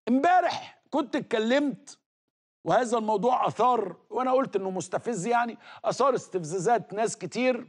امبارح كنت اتكلمت وهذا الموضوع اثار وانا قلت انه مستفز يعني اثار استفزازات ناس كتير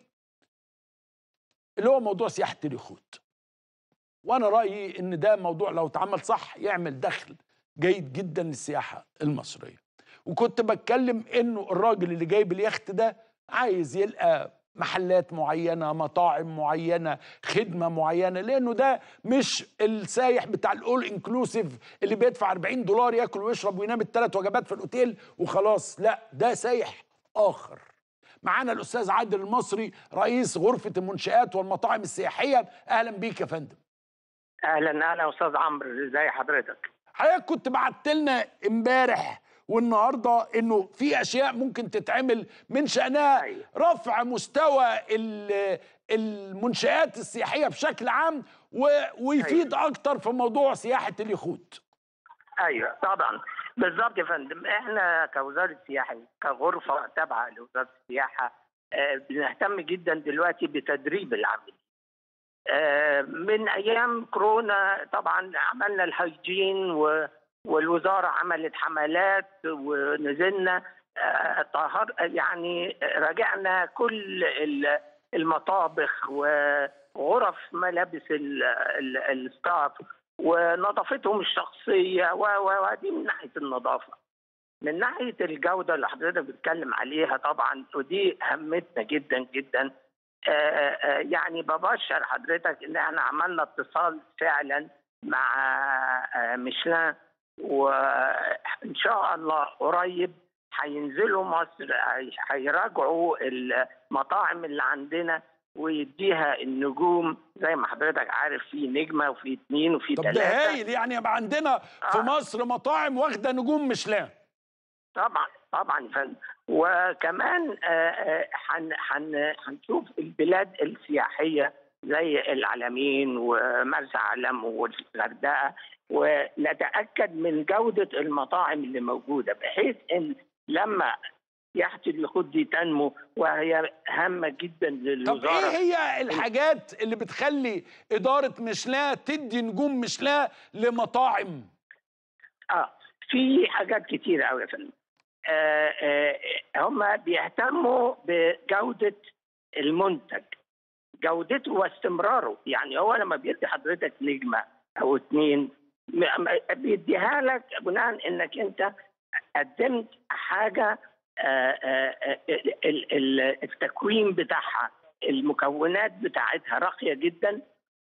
اللي هو موضوع سياحه اليخوت وانا رايي ان ده موضوع لو اتعمل صح يعمل دخل جيد جدا للسياحه المصريه وكنت بتكلم انه الراجل اللي جايب اليخت ده عايز يلقى محلات معينه مطاعم معينه خدمه معينه لانه ده مش السايح بتاع الاول انكلوسيف اللي بيدفع 40 دولار ياكل ويشرب وينام الثلاث وجبات في الاوتيل وخلاص لا ده سايح اخر معانا الاستاذ عادل المصري رئيس غرفه المنشات والمطاعم السياحيه اهلا بيك يا فندم اهلا اهلا استاذ عمرو ازي حضرتك حضرتك كنت بعت لنا امبارح والنهارده انه في اشياء ممكن تتعمل من شانها أيوة. رفع مستوى ال- المنشآت السياحيه بشكل عام و- ويفيد اكتر في موضوع سياحه اليخوت ايوه طبعا بالظبط يا فندم احنا كوزاره سياحه كغرفه تابعه لوزاره السياحه آه، بنهتم جدا دلوقتي بتدريب العاملين آه، من ايام كورونا طبعا عملنا الهيجين و- والوزاره عملت حملات ونزلنا آه، طهر يعني راجعنا كل ال- المطابخ وغرف ملابس ال- ال- الستاف ونظافتهم الشخصيه و- و- ودي من ناحيه النظافه. من ناحيه الجوده اللي حضرتك بتتكلم عليها طبعا ودي اهمتنا جدا جدا آه، آه، يعني ببشر حضرتك ان احنا عملنا اتصال فعلا مع آه، ميشلان وان شاء الله قريب هينزلوا مصر هي- هيراجعوا المطاعم اللي عندنا ويديها النجوم زي ما حضرتك عارف في نجمه وفي اتنين وفي طب ده ثلاثه هايل يعني يبقى عندنا في آه. مصر مطاعم واخده نجوم ميشلان طبعا طبعا يا فندم وكمان آه، آه، هن- هن- هنشوف البلاد السياحيه زي العلمين ومرسى علم والغردقه ونتاكد من جوده المطاعم اللي موجوده بحيث ان لما سياحه اليخوت دي تنمو وهي هامه جدا طب للوزاره ايه هي الحاجات اللي بتخلي اداره ميشلان تدي نجوم ميشلان لمطاعم اه في حاجات كتيرة قوي يا فندم آه آه هم بيهتموا بجودة المنتج جودته واستمراره يعني هو لما بيدي حضرتك نجمة أو اتنين م- م- بيديها لك بناء انك انت قدمت حاجة آه آه آه ال- ال- التكوين بتاعها المكونات بتاعتها راقية جدا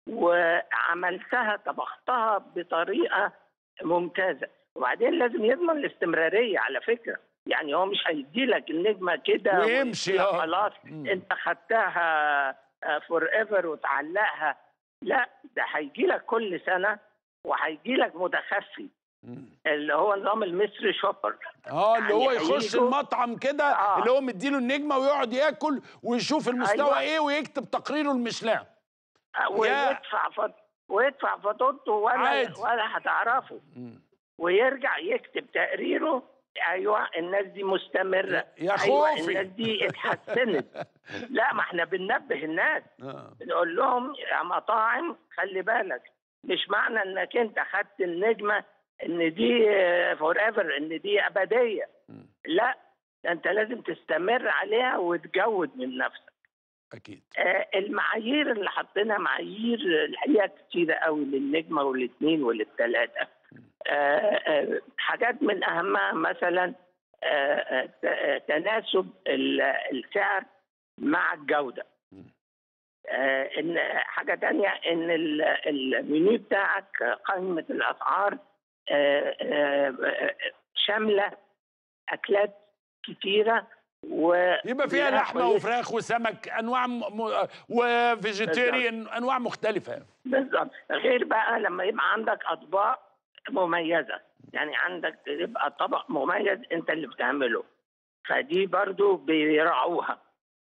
وعملتها طبختها بطريقة ممتازة وبعدين لازم يضمن الاستمرارية على فكرة يعني هو مش هيدي لك النجمة كده ويمشي، ويديها آه. خلاص مم. انت خدتها فور ايفر وتعلقها لا ده هيجي لك كل سنة وهيجي لك متخفي اللي هو نظام المصري شوبر اه اللي يعني هو يخش هيجوا- المطعم كده آه. اللي هو مديله النجمه ويقعد ياكل ويشوف المستوى أيوة. ايه ويكتب تقريره الميشلان ويدفع فط... ويدفع فاتورته ولا عادي. ولا هتعرفه ويرجع يكتب تقريره ايوه الناس دي مستمره يا ايوه خوفي. الناس دي اتحسنت لا ما احنا بننبه الناس آه. بنقول لهم يا مطاعم خلي بالك مش معنى انك انت خدت النجمه ان دي فور ايفر ان دي ابديه لا ده انت لازم تستمر عليها وتجود من نفسك اكيد آه، المعايير اللي حطينا معايير الحقيقه كتيره قوي للنجمه والاثنين وللثلاثه آه، آه، حاجات من اهمها مثلا آه، آه، ت- آه، تناسب ال- السعر مع الجوده آه، ان حاجه تانية ان ال- المنيو بتاعك قائمه الاسعار آه، آه، آه، شامله اكلات كتيره و يبقى فيها لا لحمه كويس. وفراخ وسمك انواع م... م... وفيجيتيريان انواع مختلفه بالظبط غير بقى لما يبقى عندك اطباق مميزه يعني عندك يبقى طبق مميز انت اللي بتعمله فدي برضو بيراعوها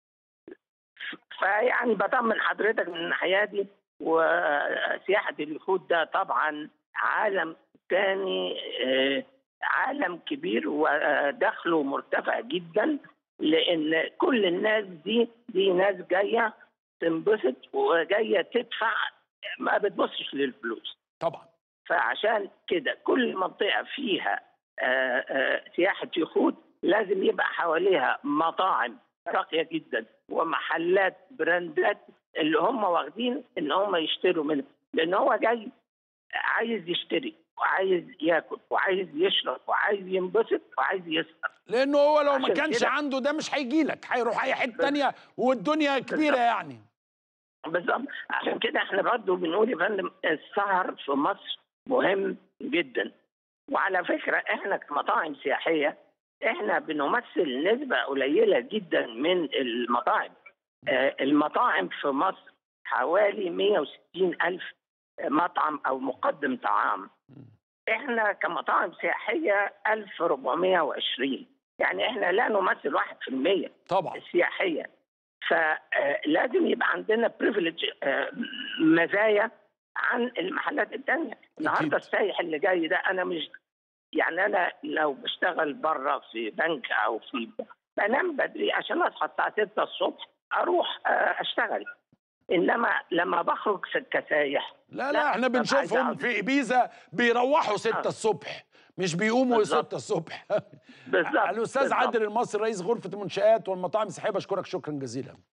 ف- فيعني بطمن حضرتك من الناحيه دي وسياحه اليخوت ده طبعا عالم تاني آه، عالم كبير ودخله مرتفع جدا لان كل الناس دي دي ناس جايه تنبسط وجايه تدفع ما بتبصش للفلوس طبعا فعشان كده كل منطقه فيها آه، آه، سياحه يخوت لازم يبقى حواليها مطاعم راقيه جدا ومحلات براندات اللي هم واخدين ان هم يشتروا منها لان هو جاي عايز يشتري وعايز ياكل وعايز يشرب وعايز ينبسط وعايز يسهر لانه هو لو ما عشان كانش كده- عنده ده مش هيجي لك هيروح اي حته تانية والدنيا كبيره بالظبط. يعني بالظبط عشان كده احنا برضه بنقول يا فندم السهر في مصر مهم جدا وعلى فكره احنا كمطاعم سياحيه احنا بنمثل نسبه قليله جدا من المطاعم آه، المطاعم في مصر حوالي 160 الف مطعم او مقدم طعام احنا كمطاعم سياحيه 1420 يعني احنا لا نمثل 1% طبعا السياحيه فلازم يبقى عندنا بريفليج مزايا عن المحلات الثانيه النهارده السايح اللي جاي ده انا مش يعني انا لو بشتغل بره في بنك او في بنام بدري عشان اصحى الساعه 6 الصبح اروح آه، اشتغل انما لما بخرج في كسايح لا لا لا، احنا طب عايز بنشوفهم أقعد. في ابيزا بيروحوا 6 آه. الصبح مش بيقوموا بالظبط. 6 الصبح بالظبط الاستاذ بالظبط. عادل المصري رئيس غرفه المنشآت والمطاعم السياحيه بشكرك شكرا جزيلا